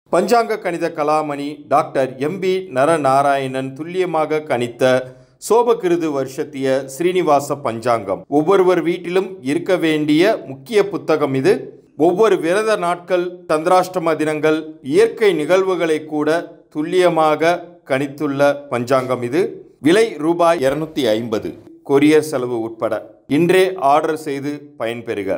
பஞ்சாங்க கணித Kalamani doctor MP Naranarayanan துல்லியமாக கணித்த சோபகிருது வருஷத்திய ஸ்ரீனிவாச பஞ்சாங்கம் ஒவ்வொருவர் வீட்டிலும் இருக்க வேண்டிய முக்கிய புத்தகம் இது ஒவ்வொரு விரத நாட்கள் தந்திராஷ்டம தினங்கள் இயற்கை நிகழ்வுகளை கூட துல்லியமாக கணித்துள்ள பஞ்சாங்கம் இது விலை ரூபாய் இருநூத்தி ஐம்பது கொரியர் செலவு உட்பட இன்றே ஆர்டர் செய்து பயன்பெறுக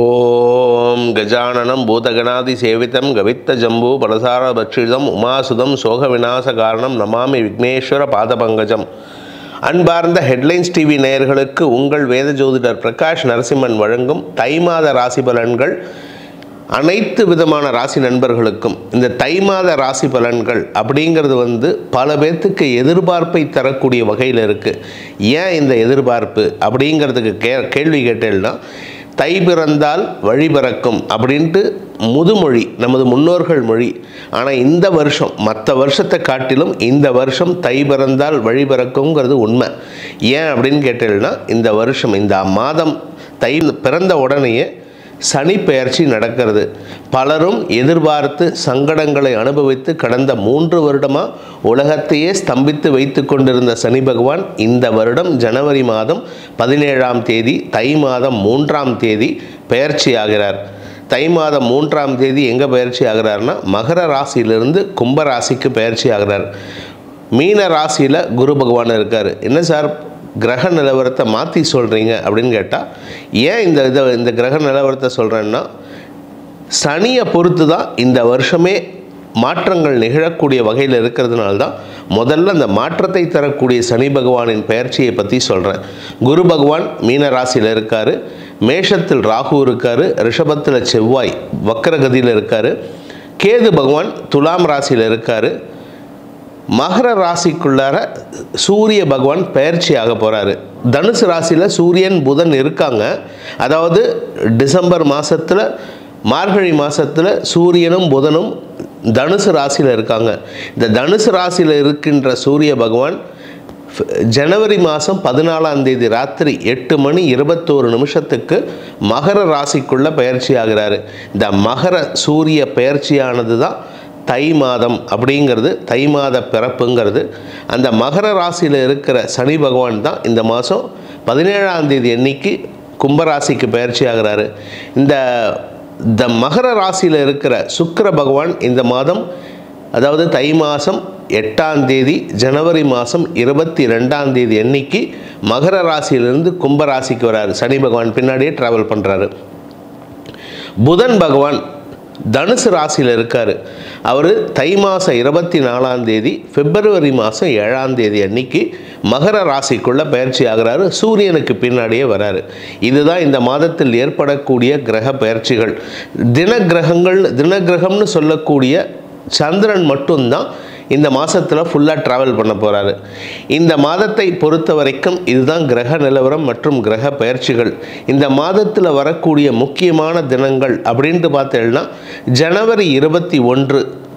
ஓம் கஜானனம் பூதகணாதி சேவிதம் கவித்த ஜம்பு பலசார பட்சிதம் உமாசுதம் சோக விநாச காரணம் நமாமி விக்னேஸ்வர பாதபங்கஜம் அன்பார்ந்த ஹெட்லைன்ஸ் டிவி நேயர்களுக்கு உங்கள் வேத ஜோதிடர் பிரகாஷ் நரசிம்மன் வழங்கும் தை மாத ராசி பலன்கள் அனைத்து விதமான ராசி நண்பர்களுக்கும் இந்த தை மாத ராசி பலன்கள் அப்படிங்கிறது வந்து பல பேர்த்துக்கு எதிர்பார்ப்பை தரக்கூடிய வகையில் இருக்குது ஏன் இந்த எதிர்பார்ப்பு அப்படிங்கிறதுக்கு கே கேள்வி கேட்டேன்னா தை பிறந்தால் வழி பிறக்கும் அப்படின்ட்டு முதுமொழி நமது முன்னோர்கள் மொழி ஆனால் இந்த வருஷம் மற்ற வருஷத்தை காட்டிலும் இந்த வருஷம் தை பிறந்தால் வழி பிறக்குங்கிறது உண்மை ஏன் அப்படின்னு கேட்டேன்னா இந்த வருஷம் இந்த மாதம் தை பிறந்த உடனேயே சனி பெயர்ச்சி நடக்கிறது பலரும் எதிர்பார்த்து சங்கடங்களை அனுபவித்து கடந்த மூன்று வருடமாக உலகத்தையே ஸ்தம்பித்து வைத்து கொண்டிருந்த சனி பகவான் இந்த வருடம் ஜனவரி மாதம் பதினேழாம் தேதி தை மாதம் மூன்றாம் தேதி பெயர்ச்சி ஆகிறார் தை மாதம் மூன்றாம் தேதி எங்கே பயிற்சி ஆகிறார்னா மகர ராசியிலிருந்து கும்ப ராசிக்கு பயிற்சி ஆகிறார் மீன ராசியில் குரு பகவான் இருக்கார் என்ன சார் கிரக நிலவரத்தை மாற்றி சொல்கிறீங்க அப்படின்னு கேட்டால் ஏன் இந்த இதை இந்த கிரக நிலவரத்தை சொல்கிறேன்னா சனியை பொறுத்து தான் இந்த வருஷமே மாற்றங்கள் நிகழக்கூடிய வகையில் இருக்கிறதுனால தான் முதல்ல அந்த மாற்றத்தை தரக்கூடிய சனி பகவானின் பெயர்ச்சியை பற்றி சொல்கிறேன் குரு பகவான் மீன ராசியில் இருக்கார் மேஷத்தில் ராகு இருக்கார் ரிஷபத்தில் செவ்வாய் வக்கரகதியில் இருக்கார் கேது பகவான் துலாம் ராசியில் இருக்கார் மகர ராசிக்குள்ளார சூரிய பகவான் பயிற்சி ஆக போகிறாரு தனுசு ராசியில் சூரியன் புதன் இருக்காங்க அதாவது டிசம்பர் மாதத்தில் மார்கழி மாதத்தில் சூரியனும் புதனும் தனுசு ராசியில் இருக்காங்க இந்த தனுசு ராசியில் இருக்கின்ற சூரிய பகவான் ஜனவரி மாதம் பதினாலாம் தேதி ராத்திரி எட்டு மணி இருபத்தோரு நிமிஷத்துக்கு மகர ராசிக்குள்ளே பயிற்சி ஆகிறாரு இந்த மகர சூரிய பயிற்சியானது தான் தை மாதம் அப்படிங்கிறது தை மாத பிறப்புங்கிறது அந்த மகர ராசியில் இருக்கிற சனி பகவான் தான் இந்த மாதம் பதினேழாம் தேதி அன்னைக்கு கும்பராசிக்கு பயிற்சி ஆகிறாரு இந்த இந்த மகர ராசியில் இருக்கிற சுக்கிர பகவான் இந்த மாதம் அதாவது தை மாதம் எட்டாம் தேதி ஜனவரி மாதம் இருபத்தி ரெண்டாம் தேதி அன்னைக்கு மகர ராசியிலிருந்து கும்பராசிக்கு வராரு சனி பகவான் பின்னாடியே ட்ராவல் பண்ணுறாரு புதன் பகவான் தனுசு ராசியில் இருக்கார் அவர் தை மாதம் இருபத்தி நாலாம் தேதி பிப்ரவரி மாதம் ஏழாம் தேதி அன்னைக்கு மகர ராசிக்குள்ளே பயிற்சி ஆகிறாரு சூரியனுக்கு பின்னாடியே வராரு இதுதான் இந்த மாதத்தில் ஏற்படக்கூடிய கிரக பயிற்சிகள் தின கிரகங்கள் தின கிரகம்னு சொல்லக்கூடிய சந்திரன் மட்டும்தான் இந்த மாதத்தில் ஃபுல்லாக ட்ராவல் பண்ண போகிறாரு இந்த மாதத்தை பொறுத்த வரைக்கும் இதுதான் கிரக நிலவரம் மற்றும் கிரக பயிற்சிகள் இந்த மாதத்தில் வரக்கூடிய முக்கியமான தினங்கள் அப்படின்ட்டு பார்த்தேன்னா ஜனவரி இருபத்தி ஒன்று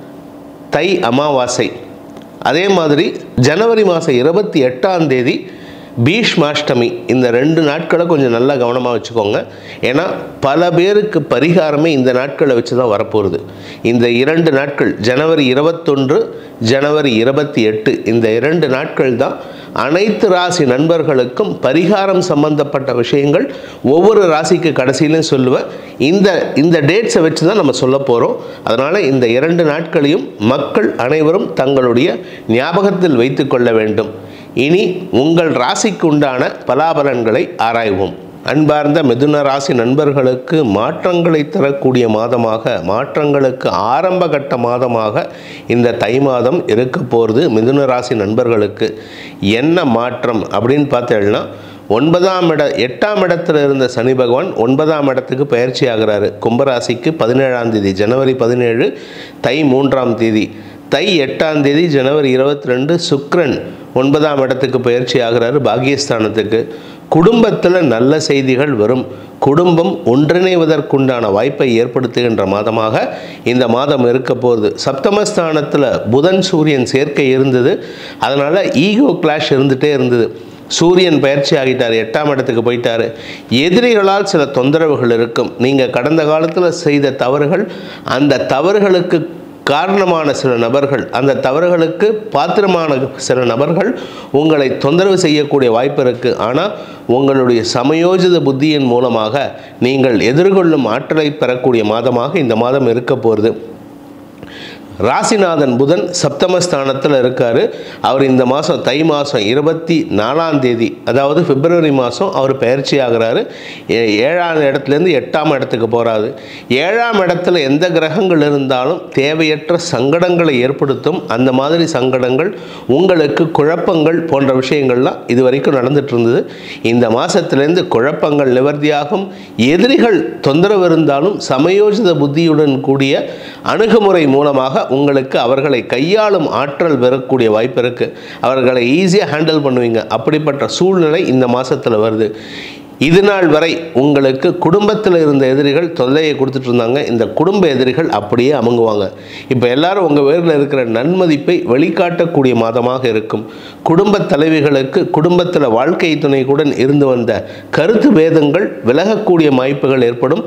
தை அமாவாசை அதே மாதிரி ஜனவரி மாதம் இருபத்தி எட்டாம் தேதி பீஷ்மாஷ்டமி இந்த ரெண்டு நாட்களை கொஞ்சம் நல்லா கவனமாக வச்சுக்கோங்க ஏன்னா பல பேருக்கு பரிகாரமே இந்த நாட்களை வச்சு தான் வரப்போகுது இந்த இரண்டு நாட்கள் ஜனவரி இருபத்தொன்று ஜனவரி இருபத்தி எட்டு இந்த இரண்டு நாட்கள் தான் அனைத்து ராசி நண்பர்களுக்கும் பரிகாரம் சம்பந்தப்பட்ட விஷயங்கள் ஒவ்வொரு ராசிக்கு கடைசியிலும் சொல்லுவேன் இந்த இந்த டேட்ஸை வச்சு தான் நம்ம சொல்ல போகிறோம் அதனால் இந்த இரண்டு நாட்களையும் மக்கள் அனைவரும் தங்களுடைய ஞாபகத்தில் வைத்து கொள்ள வேண்டும் இனி உங்கள் ராசிக்கு உண்டான பலாபலன்களை ஆராய்வோம் அன்பார்ந்த மிதுன ராசி நண்பர்களுக்கு மாற்றங்களை தரக்கூடிய மாதமாக மாற்றங்களுக்கு ஆரம்ப கட்ட மாதமாக இந்த தை மாதம் இருக்க போகிறது மிதுன ராசி நண்பர்களுக்கு என்ன மாற்றம் அப்படின்னு பார்த்தேன்னா ஒன்பதாம் இட எட்டாம் இடத்துல இருந்த சனி பகவான் ஒன்பதாம் இடத்துக்கு பயிற்சி ஆகிறாரு கும்பராசிக்கு பதினேழாம் தேதி ஜனவரி பதினேழு தை மூன்றாம் தேதி தை எட்டாம் தேதி ஜனவரி இருபத்தி ரெண்டு சுக்ரன் ஒன்பதாம் இடத்துக்கு பயிற்சி ஆகிறாரு பாகியஸ்தானத்துக்கு குடும்பத்தில் நல்ல செய்திகள் வரும் குடும்பம் ஒன்றிணைவதற்குண்டான வாய்ப்பை ஏற்படுத்துகின்ற மாதமாக இந்த மாதம் இருக்க போகுது சப்தமஸ்தானத்தில் புதன் சூரியன் சேர்க்கை இருந்தது அதனால் ஈகோ கிளாஷ் இருந்துகிட்டே இருந்தது சூரியன் பயிற்சி ஆகிட்டார் எட்டாம் இடத்துக்கு போயிட்டார் எதிரிகளால் சில தொந்தரவுகள் இருக்கும் நீங்கள் கடந்த காலத்தில் செய்த தவறுகள் அந்த தவறுகளுக்கு காரணமான சில நபர்கள் அந்த தவறுகளுக்கு பாத்திரமான சில நபர்கள் உங்களை தொந்தரவு செய்யக்கூடிய வாய்ப்பு இருக்குது ஆனால் உங்களுடைய சமயோஜித புத்தியின் மூலமாக நீங்கள் எதிர்கொள்ளும் ஆற்றலை பெறக்கூடிய மாதமாக இந்த மாதம் இருக்க போகிறது ராசிநாதன் புதன் சப்தமஸ்தானத்தில் இருக்கார் அவர் இந்த மாதம் தை மாதம் இருபத்தி நாலாம் தேதி அதாவது பிப்ரவரி மாதம் அவர் பயிற்சி ஆகிறாரு ஏ- ஏழாம் இடத்துலேருந்து எட்டாம் இடத்துக்கு போகிறாரு ஏழாம் இடத்துல எந்த கிரகங்கள் இருந்தாலும் தேவையற்ற சங்கடங்களை ஏற்படுத்தும் அந்த மாதிரி சங்கடங்கள் உங்களுக்கு குழப்பங்கள் போன்ற விஷயங்கள்லாம் இது வரைக்கும் நடந்துட்டு இருந்தது இந்த மாதத்துலேருந்து குழப்பங்கள் நிவர்த்தியாகும் எதிரிகள் தொந்தரவு இருந்தாலும் சமயோஜித புத்தியுடன் கூடிய அணுகுமுறை மூலமாக உங்களுக்கு அவர்களை கையாளும் ஆற்றல் பெறக்கூடிய வாய்ப்பு இருக்குது அவர்களை ஈஸியாக ஹேண்டில் பண்ணுவீங்க அப்படிப்பட்ட சூழ்நிலை இந்த மாதத்தில் வருது இது நாள் வரை உங்களுக்கு குடும்பத்தில் இருந்த எதிரிகள் தொல்லையை கொடுத்துட்டு இருந்தாங்க இந்த குடும்ப எதிரிகள் அப்படியே அமுங்குவாங்க இப்போ எல்லாரும் உங்கள் பேரில் இருக்கிற நன்மதிப்பை வெளிக்காட்டக்கூடிய மாதமாக இருக்கும் குடும்ப தலைவிகளுக்கு குடும்பத்தில் வாழ்க்கை துணைக்குடன் இருந்து வந்த கருத்து பேதங்கள் விலகக்கூடிய வாய்ப்புகள் ஏற்படும்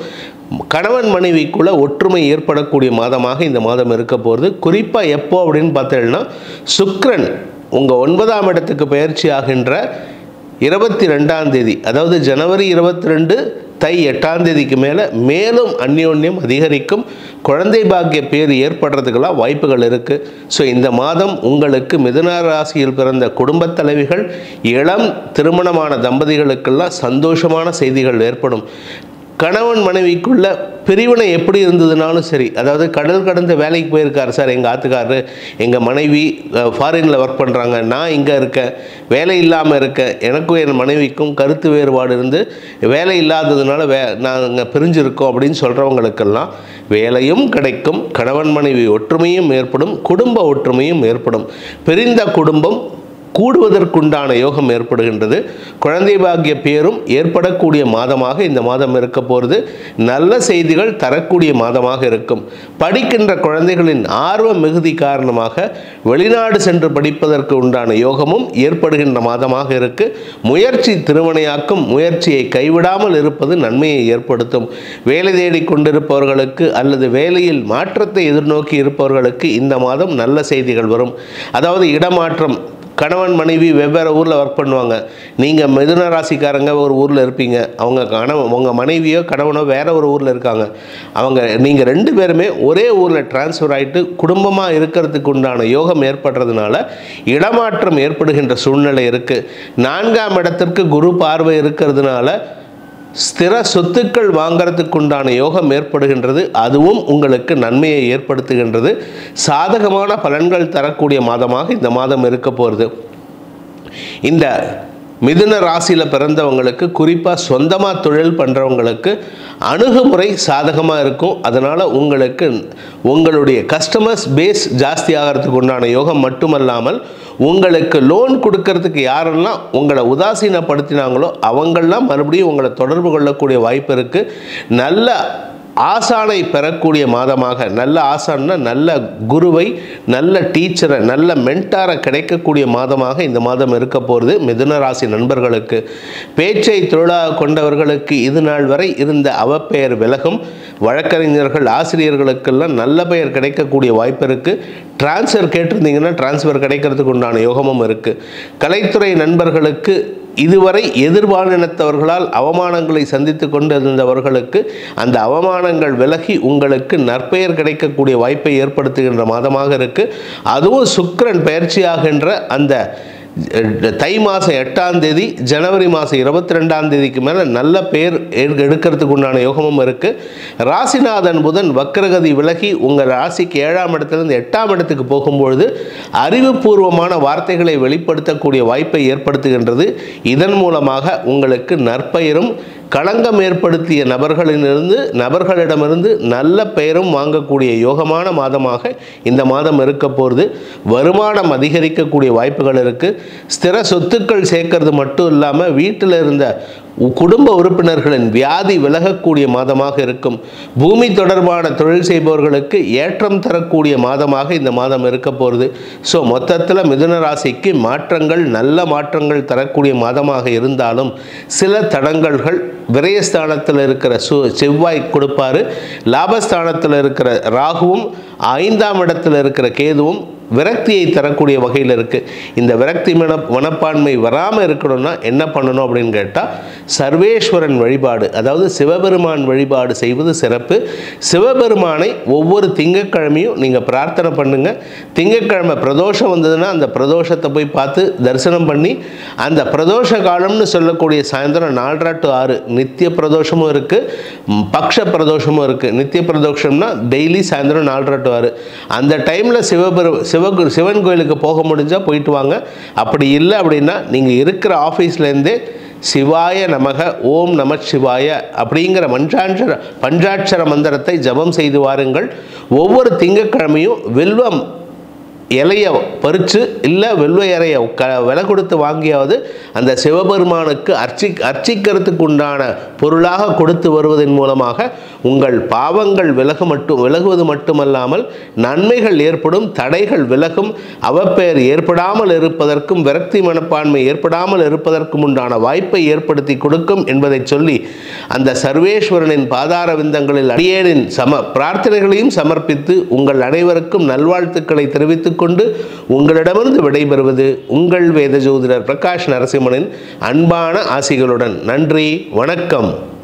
கணவன் மனைவிக்குள்ள ஒற்றுமை ஏற்படக்கூடிய மாதமாக இந்த மாதம் இருக்க போகிறது குறிப்பாக எப்போ அப்படின்னு பார்த்தீங்கன்னா சுக்கிரன் உங்கள் ஒன்பதாம் இடத்துக்கு பயிற்சி ஆகின்ற இருபத்தி ரெண்டாம் தேதி அதாவது ஜனவரி இருபத்தி ரெண்டு தை எட்டாம் தேதிக்கு மேலே மேலும் அந்யோன்யம் அதிகரிக்கும் குழந்தை பாக்கிய பேர் ஏற்படுறதுக்கெல்லாம் வாய்ப்புகள் இருக்குது ஸோ இந்த மாதம் உங்களுக்கு மிதுன ராசியில் பிறந்த குடும்பத் தலைவிகள் இளம் திருமணமான தம்பதிகளுக்கெல்லாம் சந்தோஷமான செய்திகள் ஏற்படும் கணவன் மனைவிக்குள்ள பிரிவினை எப்படி இருந்ததுனாலும் சரி அதாவது கடல் கடந்த வேலைக்கு போயிருக்காரு சார் எங்கள் ஆத்துக்காரரு எங்கள் மனைவி ஃபாரினில் ஒர்க் பண்ணுறாங்க நான் இங்கே இருக்கேன் வேலை இல்லாமல் இருக்கேன் எனக்கும் என் மனைவிக்கும் கருத்து வேறுபாடு இருந்து வேலை இல்லாததுனால வே நாங்கள் பிரிஞ்சிருக்கோம் அப்படின்னு சொல்கிறவங்களுக்கெல்லாம் வேலையும் கிடைக்கும் கணவன் மனைவி ஒற்றுமையும் ஏற்படும் குடும்ப ஒற்றுமையும் ஏற்படும் பிரிந்த குடும்பம் கூடுவதற்குண்டான யோகம் ஏற்படுகின்றது குழந்தை பாக்கிய பேரும் ஏற்படக்கூடிய மாதமாக இந்த மாதம் இருக்க போகிறது நல்ல செய்திகள் தரக்கூடிய மாதமாக இருக்கும் படிக்கின்ற குழந்தைகளின் ஆர்வ மிகுதி காரணமாக வெளிநாடு சென்று படிப்பதற்கு உண்டான யோகமும் ஏற்படுகின்ற மாதமாக இருக்கு முயற்சி திருமணையாக்கும் முயற்சியை கைவிடாமல் இருப்பது நன்மையை ஏற்படுத்தும் வேலை தேடி கொண்டிருப்பவர்களுக்கு அல்லது வேலையில் மாற்றத்தை எதிர்நோக்கி இருப்பவர்களுக்கு இந்த மாதம் நல்ல செய்திகள் வரும் அதாவது இடமாற்றம் கணவன் மனைவி வெவ்வேறு ஊரில் ஒர்க் பண்ணுவாங்க நீங்கள் மிதுன ராசிக்காரங்க ஒரு ஊரில் இருப்பீங்க அவங்க கணவன் உங்கள் மனைவியோ கணவனோ வேற ஒரு ஊரில் இருக்காங்க அவங்க நீங்கள் ரெண்டு பேருமே ஒரே ஊரில் டிரான்ஸ்ஃபர் ஆகிட்டு குடும்பமாக இருக்கிறதுக்கு உண்டான யோகம் ஏற்படுறதுனால இடமாற்றம் ஏற்படுகின்ற சூழ்நிலை இருக்குது நான்காம் இடத்திற்கு குரு பார்வை இருக்கிறதுனால ஸ்திர சொத்துக்கள் வாங்கறதுக்கு உண்டான யோகம் ஏற்படுகின்றது அதுவும் உங்களுக்கு நன்மையை ஏற்படுத்துகின்றது சாதகமான பலன்கள் தரக்கூடிய மாதமாக இந்த மாதம் இருக்க போகிறது இந்த மிதுன ராசியில் பிறந்தவங்களுக்கு குறிப்பாக சொந்தமாக தொழில் பண்ணுறவங்களுக்கு அணுகுமுறை சாதகமாக இருக்கும் அதனால் உங்களுக்கு உங்களுடைய கஸ்டமர்ஸ் பேஸ் ஜாஸ்தி ஆகிறதுக்கு உண்டான யோகம் மட்டுமல்லாமல் உங்களுக்கு லோன் கொடுக்கறதுக்கு யாரெல்லாம் உங்களை உதாசீனப்படுத்தினாங்களோ அவங்கெல்லாம் மறுபடியும் உங்களை தொடர்பு கொள்ளக்கூடிய வாய்ப்பு இருக்குது நல்ல ஆசானை பெறக்கூடிய மாதமாக நல்ல ஆசான்னா நல்ல குருவை நல்ல டீச்சரை நல்ல மென்டாரை கிடைக்கக்கூடிய மாதமாக இந்த மாதம் இருக்க போகிறது மிதுன ராசி நண்பர்களுக்கு பேச்சை தொழிலாக கொண்டவர்களுக்கு இது நாள் வரை இருந்த அவப்பெயர் விலகும் வழக்கறிஞர்கள் ஆசிரியர்களுக்கெல்லாம் நல்ல பெயர் கிடைக்கக்கூடிய வாய்ப்பு இருக்குது டிரான்ஸ்ஃபர் கேட்டிருந்தீங்கன்னா டிரான்ஸ்ஃபர் கிடைக்கிறதுக்கு உண்டான யோகமும் இருக்குது கலைத்துறை நண்பர்களுக்கு இதுவரை எதிர்பாலினத்தவர்களால் அவமானங்களை சந்தித்து கொண்டிருந்தவர்களுக்கு அந்த அவமானங்கள் விலகி உங்களுக்கு நற்பெயர் கிடைக்கக்கூடிய வாய்ப்பை ஏற்படுத்துகின்ற மாதமாக இருக்கு அதுவும் சுக்கிரன் பயிற்சியாகின்ற அந்த தை மாதம் எட்டாம் தேதி ஜனவரி மாதம் இருபத்தி ரெண்டாம் தேதிக்கு மேலே நல்ல பெயர் எடு- எடுக்கிறதுக்கு உண்டான யோகமும் இருக்குது ராசிநாதன் புதன் வக்ரகதி விலகி உங்கள் ராசிக்கு ஏழாம் இடத்துலேருந்து எட்டாம் இடத்துக்கு போகும்பொழுது அறிவுபூர்வமான வார்த்தைகளை வெளிப்படுத்தக்கூடிய வாய்ப்பை ஏற்படுத்துகின்றது இதன் மூலமாக உங்களுக்கு நற்பெயரும் களங்கம் ஏற்படுத்திய நபர்களிலிருந்து நபர்களிடமிருந்து நல்ல பெயரும் வாங்கக்கூடிய யோகமான மாதமாக இந்த மாதம் இருக்க போகிறது வருமானம் அதிகரிக்கக்கூடிய வாய்ப்புகள் இருக்குது ஸ்திர சொத்துக்கள் சேர்க்கறது மட்டும் இல்லாமல் வீட்டில் இருந்த உ- குடும்ப உறுப்பினர்களின் வியாதி விலகக்கூடிய மாதமாக இருக்கும் பூமி தொடர்பான தொழில் செய்பவர்களுக்கு ஏற்றம் தரக்கூடிய மாதமாக இந்த மாதம் இருக்க போகிறது ஸோ மொத்தத்தில் மிதுன ராசிக்கு மாற்றங்கள் நல்ல மாற்றங்கள் தரக்கூடிய மாதமாக இருந்தாலும் சில தடங்கல்கள் விரயஸ்தானத்தில் இருக்கிற சு செவ்வாய் கொடுப்பாரு லாபஸ்தானத்தில் இருக்கிற ராகுவும் ஐந்தாம் இடத்துல இருக்கிற கேதுவும் விரக்தியை தரக்கூடிய வகையில் இருக்குது இந்த விரக்தி மன மனப்பான்மை வராமல் இருக்கணும்னா என்ன பண்ணணும் அப்படின்னு கேட்டால் சர்வேஸ்வரன் வழிபாடு அதாவது சிவபெருமான் வழிபாடு செய்வது சிறப்பு சிவபெருமானை ஒவ்வொரு திங்கட்கிழமையும் நீங்கள் பிரார்த்தனை பண்ணுங்கள் திங்கட்கிழமை பிரதோஷம் வந்ததுன்னா அந்த பிரதோஷத்தை போய் பார்த்து தரிசனம் பண்ணி அந்த பிரதோஷ காலம்னு சொல்லக்கூடிய சாயந்தரம் நாலரை டு ஆறு நித்திய பிரதோஷமும் இருக்குது பக்ஷ பிரதோஷமும் இருக்குது நித்திய பிரதோஷம்னா டெய்லி சாயந்தரம் நாலரை டு ஆறு அந்த டைமில் சிவபெரு சிவகு சிவன் கோயிலுக்கு போக முடிஞ்சால் போயிட்டு வாங்க அப்படி இல்லை அப்படின்னா நீங்கள் இருக்கிற ஆஃபீஸ்லேருந்தே சிவாய நமக ஓம் நம சிவாய அப்படிங்கிற மஞ்சாட்சர பஞ்சாட்சர மந்திரத்தை ஜபம் செய்து வாருங்கள் ஒவ்வொரு திங்கட்கிழமையும் வில்வம் இலையை பறித்து இல்லை வெள்ளை இலையை க விலை கொடுத்து வாங்கியாவது அந்த சிவபெருமானுக்கு அர்ச்சி அர்ச்சிக்கிறதுக்கு உண்டான பொருளாக கொடுத்து வருவதன் மூலமாக உங்கள் பாவங்கள் விலகு மட்டும் விலகுவது மட்டுமல்லாமல் நன்மைகள் ஏற்படும் தடைகள் விலகும் அவப்பெயர் ஏற்படாமல் இருப்பதற்கும் விரக்தி மனப்பான்மை ஏற்படாமல் இருப்பதற்கும் உண்டான வாய்ப்பை ஏற்படுத்தி கொடுக்கும் என்பதை சொல்லி அந்த சர்வேஸ்வரனின் பாதார விந்தங்களில் அடியேனின் சம பிரார்த்தனைகளையும் சமர்ப்பித்து உங்கள் அனைவருக்கும் நல்வாழ்த்துக்களை தெரிவித்துக் கொண்டு உங்களிடமிருந்து விடைபெறுவது உங்கள் வேத ஜோதிடர் பிரகாஷ் நரசிம்மனின் அன்பான ஆசிகளுடன் நன்றி வணக்கம்